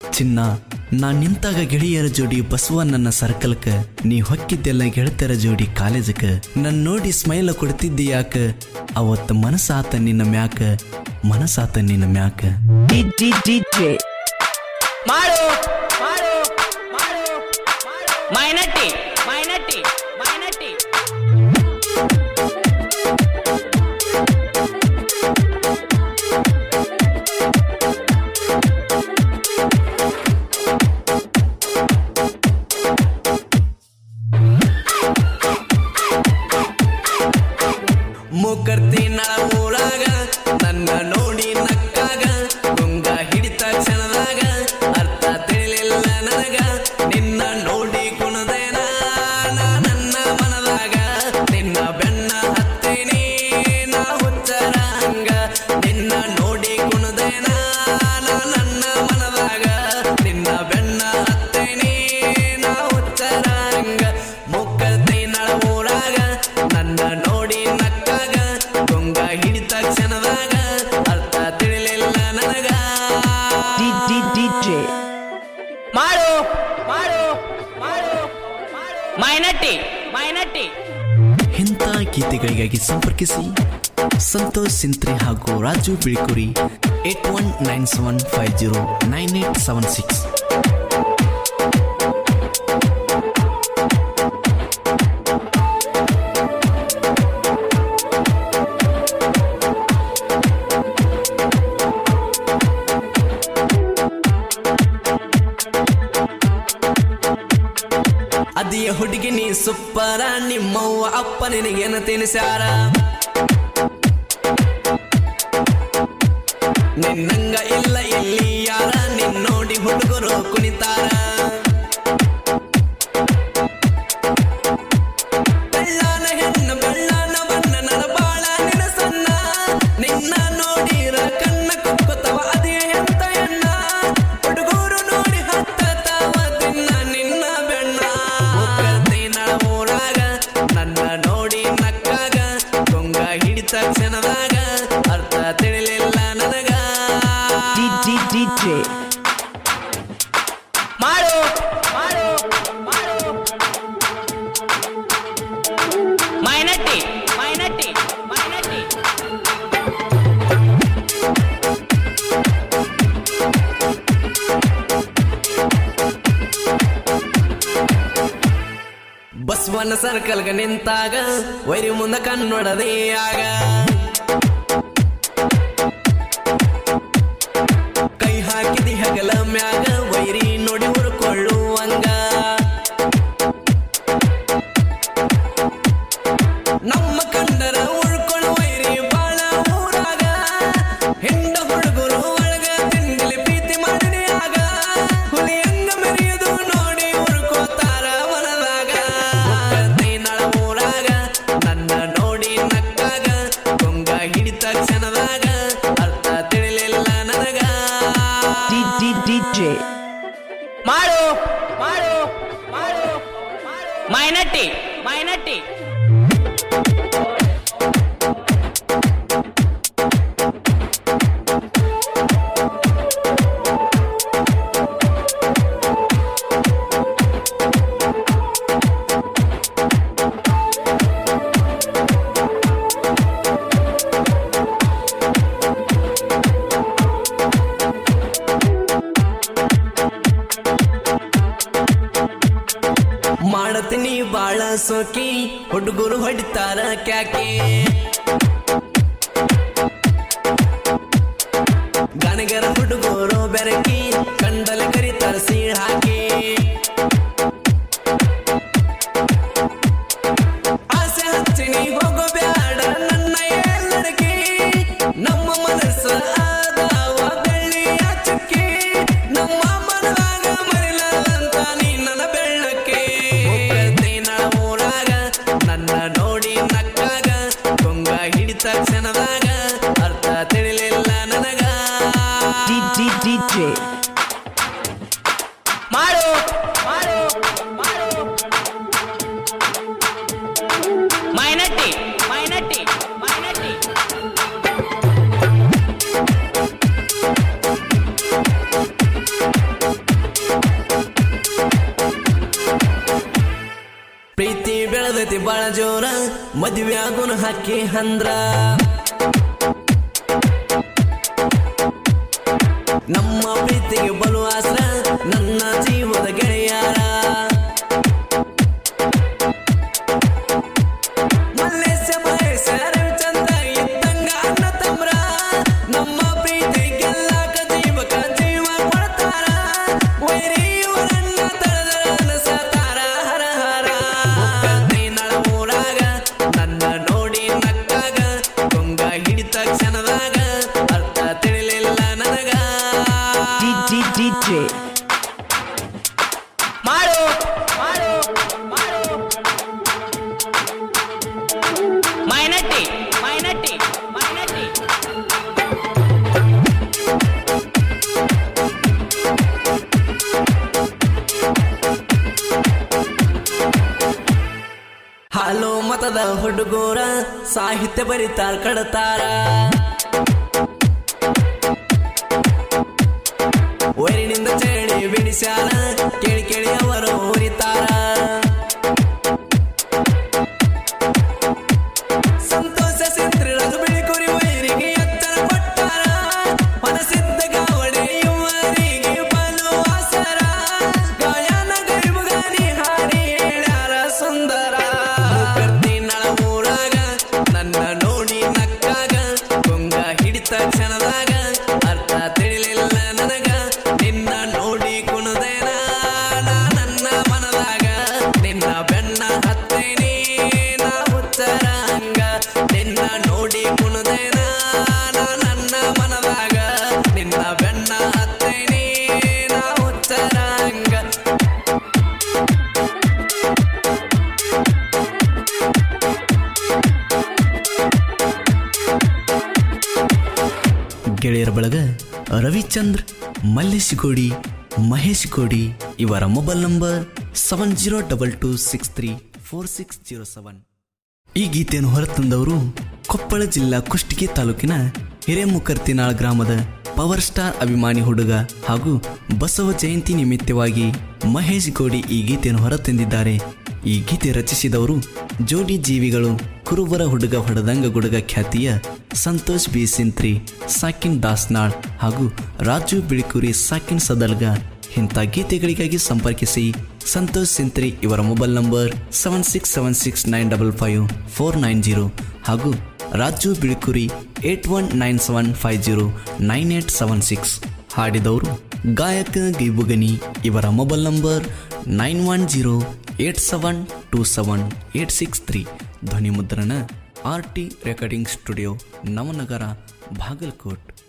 ಚಿನ್ನ ನಾ ನಿಂತಾಗ ಗೆಳೆಯರ ಜೋಡಿ ಬಸವಣ್ಣನ ಸರ್ಕಲ್ಕ ನೀ ಹೊಕ್ಕಿದ್ದೆಲ್ಲ ಗೆಳತಿಯರ ಜೋಡಿ ಕಾಲೇಜಕ ನನ್ ನೋಡಿ ಸ್ಮೈಲ ಕೊಡ್ತಿದ್ದಿ ಯಾಕ ಅವತ್ತ ಮನಸ್ಸಾತ ನಿನ್ನ ಮ್ಯಾಕ ಮನಸ್ಸಾತ ನಿನ್ನ ಮ್ಯಾಕ DJ ಮಾಡು ಮಾಡು ಮಾಡು ಮೈನಟ್ಟಿ ಮೈನಟ್ಟಿ ಮೈನಟ್ಟಿ ಮುಕರ್ತಿ ಊರಾಗ ನನ್ನ ನೋಡಿ ನಕ್ಕಾಗ ಗುಂಗ ಹಿಡಿತ ಕ್ಷಣದಾಗ ಅರ್ಥ ತಿಳಿಲಿಲ್ಲ ನನಗ ನಿನ್ನ ನೋಡಿ ಕುಣದೇನ ನಾ ನನ್ನ ಮನದಾಗ ನಿನ್ನ ಬೆನ್ನ ಹತ್ತೀನಿ ನಾ ಹುಚ್ಚರ ಹಂಗ ನಿನ್ನ ನೋಡಿ ಕುಣದೇನ ನಾ ನನ್ನ ಮನದಾಗ ನಿನ್ನ ಬೆನ್ನ ಹತ್ತೀನಿ ನಾ ಹುಚ್ಚರ ಹಂಗ ಮುಕ್ಕರ್ತಿ ಊರಾಗ ನನ್ನ ನೋಡಿ ನಕ್ಕಾಗ ಗುಂಗ ಹಿಡಿತ ಕ್ಷಣದಾಗ ಅರ್ಥ ತಿಳಿಲಿಲ್ಲ ನನಗ DJ ಮಾಡು ಮಾಡು ಮಾಡು ಮೈನಟ್ಟಿ ಮೈನಟ್ಟಿ ಇಂಥ ಗೀತೆಗಳಿಗಾಗಿ ಸಂಪರ್ಕಿಸಿ ಸಂತೋಷ್ ಸಿಂತ್ರಿ ಹಾಗೂ Raju Bilikuri eight one nine seven five zero nine eight seven six ಅದಿಯ ಹುಡುಗಿ ನೀ ಸುಪ್ಪರ ನಿಮ್ಮವ್ವ ಅಪ್ಪ ನಿನಗೇನ ತಿನಿಸ್ಯಾರ ನಿನ್ನಂಗ ಇಲ್ಲ ಇಲ್ಲಿ ಯಾರ ನಿನ್ನೋಡಿ ಹುಡುಗರು ಕುಣಿತಾರ ಬೆಳ್ಳಾನ ಹೆಣ್ಣು ಬೆಳ್ಳಾನ ಬಣ್ಣ ನನ್ನ ಬಾಳ ನಿನ ಸಣ್ಣ ನಿನ್ನ ನೋಡಿರ ಕಣ್ಣ ಕುಕ್ಕುತ್ತವ ಅದೇ ಎಂತ ಎಣ್ಣ ಹುಡುಗರು ನೋಡಿ ಹತ್ತತಾವ ದಿನ ನಿನ್ನ ಬೆಣ್ಣ ಮುಕ್ಕತ್ತಿನ ಊರಾಗ ನನ್ನ ನೋಡಿ ನಕ್ಕಾಗ ಗೊಂಗ ಹಿಡಿತ ಕ್ಷಣದಾಗ ಅರ್ಥ ತಿಳಿಲಿಲ್ಲ ನನಗ DJ ಮಾಡು ಮಾಡು ಮಾಡು ಮೈನಟ್ಟಿ ಮೈನಟ್ಟಿ ಮೈನಟ್ಟಿ ಬಸವನ ಸರ್ಕಲ್ಗ ನಿಂತಾಗ ವೈರಿ ಮುಂದ ಕನ್ನೊಡದೇ ಆಗ ಕೈ ಹಾಕಿದಿ ಹಗಲ ಮ್ಯಾಗ ವೈರಿ ನೋಡಿ ಹುರ್ಕೊಳ್ಳುವಂಗ ನಮ್ಮ ಕಂಡರ ಉಳ್ಕೊಳ್ಳು ವೈರಿ ಬಾಳ ಊರಾಗ ಹೆಂಡ ಹುಡುಗರು ಒಳಗ ತಿಂಡಿಲಿ ಪ್ರೀತಿ ಮಾಡಿನಿ ಆಗ ಹುಲಿ ಹಂಗ ಮೆರೆಯುದು ನೋಡಿ ಉಳ್ಕೋತಾರ ಮನದಾಗ ನಳ ಊರಾಗ ನನ್ನ ನೋಡಿ ನಕ್ಕಾಗ ಗೊಂಗ ಹಿಡಿತ ಕ್ಷಣದಾಗ ಅರ್ಥ ತಿಳಿಲಿಲ್ಲ ನನಗ DJ ಮಾಡು ಮಾಡು ಮಾಡು ಮೈನಟ್ಟಿ ಮೈನಟ್ಟಿ ಮಾಡತೀನಿ ಬಾಳ ಸೋಕಿ ಹುಡುಗರು ಹೊಡಿತಾರ ಕ್ಯಾಕೆ ಗಣಗರ ಹುಡುಗರು ಬೆರಕಿ ಕಂಡಲ ಕರಿತಾರ ಸೀಳ್ ಹಾಕಿ ಆಸೆ ಹಚ್ಚಿನಿ ಹೋಗೋ ಬ್ಯಾಡ ನನ್ನ ಎಲ್ಲಡಕಿ ನಮ್ಮ ಮನಸ್ಸು ಆದಾವ ಬೆಳ್ಳಿಯ ಚುಕ್ಕಿ ನಮ್ಮ ಮನದಾಗ ಮರಿಲಂತ ನೀ ನನ್ನ ಬೆಳ್ಳಕ್ಕೆ ನಳ ಊರಾಗ ನನ್ನ ನೋಡಿ ನಕ್ಕಾಗ ಗೊಂಗ ಹಿಡಿತ ಕ್ಷಣದಾಗ ಅರ್ಥ ತಿಳಿಲಿಲ್ಲ ನನಗ DJ ಮಾಡು ಮಾಡು ಮಾಡು ಮೈನಟ್ಟಿ ಮೈನಟ್ಟಿ ಮೈನಟ್ಟಿ ಜೋರ ಮದುವೆಯಾಗುನ ಹಾಕಿ ಹಂದ್ರ ನಮ್ಮ ಪ್ರೀತಿಗೆ ಬಲು ಆಸ್ರ ನನ್ನ ಜೀವದ ಗೆಳೆಯಾರ ಮಲ್ಲೇಶ ಮಹೇಶ ರವಿಚಂದ್ರ ಇದ್ದಂಗ ಅಣ್ಣ ತಮ್ರ ನಮ್ಮ ಪ್ರೀತಿ ಗೆಲ್ಲಾಕ ಜೀವಕ ಜೀವ ಕೊಡ್ತಾರ ವೈರಿಯವರನ್ನ ತಳೆದರ ಸತಾರ ಹರ ಹರ ನಳ ಊರಾಗ ನನ್ನ ನೋಡಿ ನಕ್ಕಾಗ ಗೊಂಗ ಹಿಡಿತ ಕ್ಷಣದಾಗ ಅರ್ಥ ತಿಳಿಲಿಲ್ಲ ನನಗ DJ ಮಾಡು ಮಾಡು ಮಾಡು ಮೈನಟ್ಟಿ ಮೈನಟ್ಟಿ ಮೈನಟ್ಟಿ ಹಾಲು ಮತದ ಹುಡುಗೂರ ಸಾಹಿತ್ಯ ಬರಿತಾರ ಕಡತಾರ ವೈರಿನಿಂದ ಚೇಳಿ ಬಿಡಿಸ್ಯಾರ ಕೇಳಿ ಕೇಳಿ ಅವರು ಉರಿತಾರ ಸಂತೋಷ ಸಿಂತ್ರಿ ರಘು ಬಿಳಿಕುರಿ ವೈರಿಗೆ ಎತ್ತರ ಕೊಟ್ಟಾರ ಮನಸ್ಸಿದ್ದ ಗಾವಡೆ ಇವರಿಗೆ ಬಲು ಆಸರ ಗಾಯನ ಗೈಬುಗಾನಿ ಹಾಡಿ ಹೇಳ್ಯಾರ ಸುಂದರ ಕರ್ತಿ ನಳಮೂರಾಗ ನನ್ನ ನೋಡಿ ನಕ್ಕಾಗ ಗೊಂಗ ಹಿಡಿತ ಕ್ಷಣದಾಗ ಅರ್ಥ ತಿಳಿಲಿಲ್ಲ ನನಗ ನಿನ್ನ ನೋಡಿ ಕುಣದೇನ ನಾ ನನ್ನ ಮನದಾಗ ನಿನ್ನ ಬೆನ್ನ ಹತ್ತೇನಿ ನಾ ಹುಚ್ಚರ ಹಂಗ ನಿನ್ನ ನೋಡಿ ಕುಣದೇನ ನಾ ನನ್ನ ಮನದಾಗ ನಿನ್ನ ಬೆನ್ನ ಹತ್ತೇನಿ ನಾ ಹುಚ್ಚರ ಹಂಗ ಗೆಳೆಯರ ಬಳಗ ರವಿಚಂದ್ರ ಮಲ್ಲೇಶ್ ಗೋಡಿ ಮಹೇಶ್ ಗೋಡಿ ಇವರ mobile number seven zero double two six three four six zero seven ಈ ಗೀತೆಯನ್ನು ಹೊರತಂದವರು ಕೊಪ್ಪಳ ಜಿಲ್ಲಾ ಕುಷ್ಟಗಿ ತಾಲೂಕಿನ ಹಿರೇಮುಕರ್ತಿನಾಳ್ ಗ್ರಾಮದ ಪವರ್ ಸ್ಟಾರ್ ಅಭಿಮಾನಿ ಹುಡುಗ ಹಾಗೂ ಬಸವ ಜಯಂತಿ ನಿಮಿತ್ತವಾಗಿ ಮಹೇಶ್ ಗೋಡಿ ಈ ಗೀತೆಯನ್ನು ಹೊರತಂದಿದ್ದಾರೆ ಈ ಗೀತೆ ರಚಿಸಿದವರು ಜೋಡಿ ಜೀವಿಗಳು ಕುರುಬರ ಹುಡುಗ ಹೊಡೆದಂಗ ಗುಡುಗ ಖ್ಯಾತಿಯ ಸಂತೋಷ್ ಬಿ ಸಿಂತ್ರಿ ಸಾಕಿನ್ ದಾಸ್ನಾಳ್ ಹಾಗೂ ರಾಜು ಬಿಳಿಕುರಿ ಸಾಕಿನ್ ಸದಲ್ಗ ಇಂಥ ಗೀತೆಗಳಿಗಾಗಿ ಸಂಪರ್ಕಿಸಿ ಸಂತೋಷ್ ಸಿಂತ್ರಿ ಇವರ mobile number seven six seven six nine double five four nine zero ಹಾಗೂ Raju Bilikuri eight one nine seven five zero nine eight seven six ಹಾಡಿದವರು ಗಾಯಕ ಗೈಬುಗನಿ ಇವರ mobile number nine one zero eight seven two seven eight six three ಧ್ವನಿ ಮುದ್ರಣ R T recording studio Navanagar Bagalkot